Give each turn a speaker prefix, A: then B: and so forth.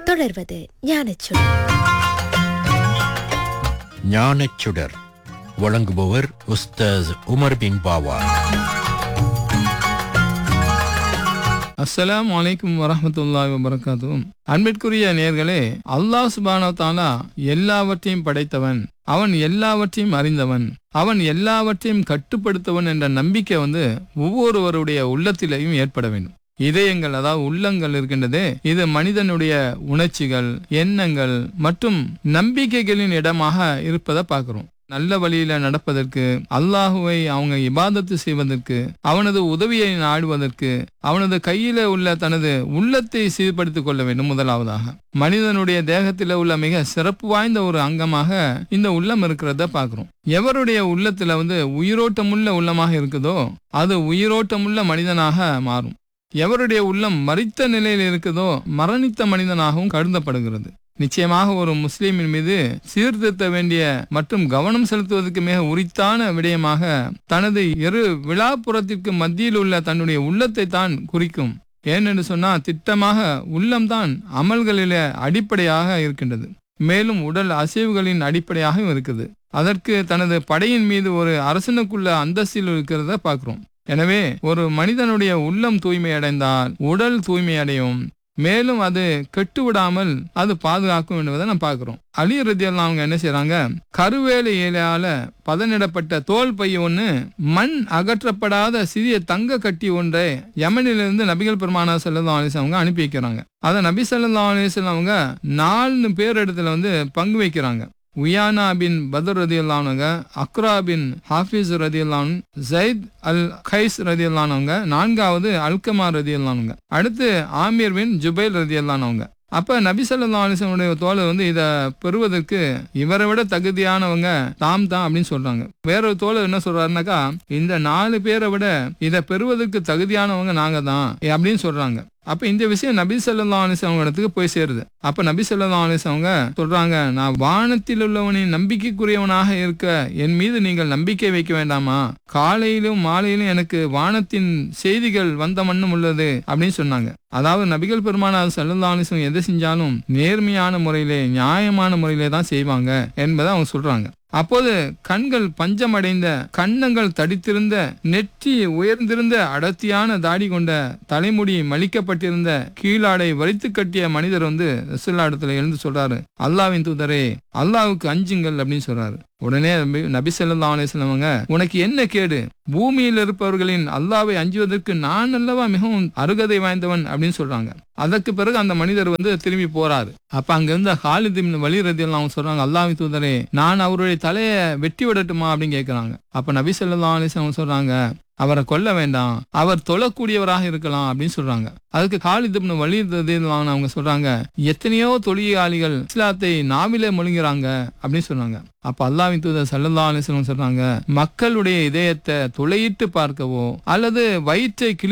A: தொடர்வது ஞானச்சுடர்
B: ஞானச்சுடர் வழங்குபவர் உஸ்தாஸ் உமர் பின் பாவா
C: அஸ்ஸலாமு அலைக்கும் வரஹ்மத்துல்லாஹி வபரகாத்துஹு அன்பிற்குரிய நேர்களே அல்லாஹ் சுப்ஹானஹு வ தஆலா எல்லாவற்றையும் படைத்தவன் அவன் எல்லாவற்றையும் அறிந்தவன் அவன் எல்லாவற்றையும் கட்டுப்படுத்தவன் என்ற நம்பிக்கை வந்து ஒவ்வொருவருடைய உள்ளத்திலேயும் ஏற்பட வேண்டும் இதயங்கள் அதாவது உள்ளங்கள் இருக்கின்றதே இது மனிதனுடைய உணர்ச்சிகள் எண்ணங்கள் மற்றும் நம்பிக்கைகளின் இடமாக இருப்பதை பார்க்கிறோம் நல்ல வழியில நடப்பதற்கு அல்லாஹுவை அவங்க இபாதத்து செய்வதற்கு அவனது உதவியை நாடுவதற்கு அவனது கையில உள்ள தனது உள்ளத்தை சீர்படுத்திக் கொள்ள வேண்டும் முதலாவதாக மனிதனுடைய தேகத்தில் உள்ள மிக சிறப்பு வாய்ந்த ஒரு அங்கமாக இந்த உள்ளம் இருக்கிறத பார்க்கிறோம் எவருடைய உள்ளத்துல வந்து உயிரோட்டமுள்ள உள்ளமாக இருக்குதோ அது உயிரோட்டமுள்ள மனிதனாக மாறும் எவருடைய உள்ளம் மறித்த நிலையில் இருக்குதோ மரணித்த மனிதனாகவும் கருதப்படுகிறது நிச்சயமாக ஒரு முஸ்லீமின் மீது சீர்திருத்த வேண்டிய மற்றும் கவனம் செலுத்துவதற்கு மிக உரித்தான விடயமாக தனது இரு விழாப்புறத்திற்கு மத்தியில் உள்ள தன்னுடைய உள்ளத்தை தான் குறிக்கும் ஏனென்று சொன்னா திட்டமாக உள்ளம்தான் அமல்களில அடிப்படையாக இருக்கின்றது மேலும் உடல் அசைவுகளின் அடிப்படையாகவும் இருக்குது அதற்கு தனது படையின் மீது ஒரு அரசனுக்குள்ள அந்தஸ்தில் இருக்கிறத பார்க்கிறோம் எனவே ஒரு மனிதனுடைய உள்ளம் தூய்மை அடைந்தால் உடல் தூய்மை அடையும் மேலும் அது கெட்டு விடாமல் அது பாதுகாக்கும் என்பதை நம்ம பார்க்கிறோம் அலி ரத்தியெல்லாம் அவங்க என்ன செய்யறாங்க கருவேல இலையால பதனிடப்பட்ட தோல் பை ஒண்ணு மண் அகற்றப்படாத சிறிய தங்க கட்டி ஒன்றை யமனிலிருந்து நபிகள் பெருமானா செல்லதா அலிஸ் அவங்க அனுப்பி வைக்கிறாங்க அதை நபி சல்லா அலிஸ்லாம் அவங்க நாலு பேர் இடத்துல வந்து பங்கு வைக்கிறாங்க உயானா பின் பதர் ரதி அல்லானவங்க அக்ரா பின் ஹாஃபிஸ் ரதி அல்லான் ஜயித் அல் கைஸ் ரதி அல்லானவங்க நான்காவது அல்கமா ரதி அல்லானவங்க அடுத்து ஆமீர் பின் ஜுபைல் ரதி அல்லானவங்க அப்ப நபி சொல்லா அலிசனுடைய தோழர் வந்து இத பெறுவதற்கு இவரை விட தகுதியானவங்க தாம் தான் அப்படின்னு சொல்றாங்க வேற ஒரு தோழர் என்ன சொல்றாருனாக்கா இந்த நாலு பேரை விட இதை பெறுவதற்கு தகுதியானவங்க நாங்க தான் அப்படின்னு சொல்றாங்க அப்ப இந்த விஷயம் நபி சொல்லா அலிஸ் அவங்க இடத்துக்கு போய் சேருது அப்ப நபி சொல்லா அலிஸ் அவங்க சொல்றாங்க நான் வானத்தில் உள்ளவனின் நம்பிக்கைக்குரியவனாக இருக்க என் மீது நீங்கள் நம்பிக்கை வைக்க வேண்டாமா காலையிலும் மாலையிலும் எனக்கு வானத்தின் செய்திகள் வந்த மண்ணும் உள்ளது அப்படின்னு சொன்னாங்க அதாவது நபிகள் பெருமானார் சல்லா அலிஸ்லம் எதை செஞ்சாலும் நேர்மையான முறையிலே நியாயமான முறையிலே தான் செய்வாங்க என்பதை அவங்க சொல்றாங்க அப்போது கண்கள் பஞ்சமடைந்த கன்னங்கள் தடித்திருந்த நெற்றி உயர்ந்திருந்த அடர்த்தியான தாடி கொண்ட தலைமுடி மலிக்கப்பட்டிருந்த கீழாடை வலித்து கட்டிய மனிதர் வந்து ரசுல்லா இடத்துல எழுந்து சொல்றாரு அல்லாவின் தூதரே அல்லாவுக்கு அஞ்சுங்கள் அப்படின்னு சொல்றாரு உடனே நபி சொல்லா அலிஸ்லவங்க உனக்கு என்ன கேடு பூமியில் இருப்பவர்களின் அல்லாவை அஞ்சுவதற்கு நான் அல்லவா மிகவும் அருகதை வாய்ந்தவன் அப்படின்னு சொல்றாங்க அதற்கு பிறகு அந்த மனிதர் வந்து திரும்பி போறாரு அப்ப அங்க இருந்த ஹாலிதின் வழி ரதியில் அவங்க சொல்றாங்க அல்லாவி தூதரே நான் அவருடைய தலையை வெட்டி விடட்டுமா அப்படின்னு கேட்கிறாங்க அப்ப நபி சொல்லா அலிஸ்லாம் சொல்றாங்க அவரை கொல்ல வேண்டாம் அவர் தொழக்கூடியவராக இருக்கலாம் அப்படின்னு சொல்றாங்க அதுக்கு காலிதுப்னு வழி அவங்க சொல்றாங்க எத்தனையோ தொழிலாளிகள் இஸ்லாத்தை நாவிலே மொழிங்கிறாங்க அப்படின்னு சொன்னாங்க அப்ப அல்லாவின் தூதர் சல்லல்லா அலிஸ்லாம் சொல்றாங்க மக்களுடைய இதயத்தை துளையிட்டு பார்க்கவோ அல்லது வயிற்றை கிளி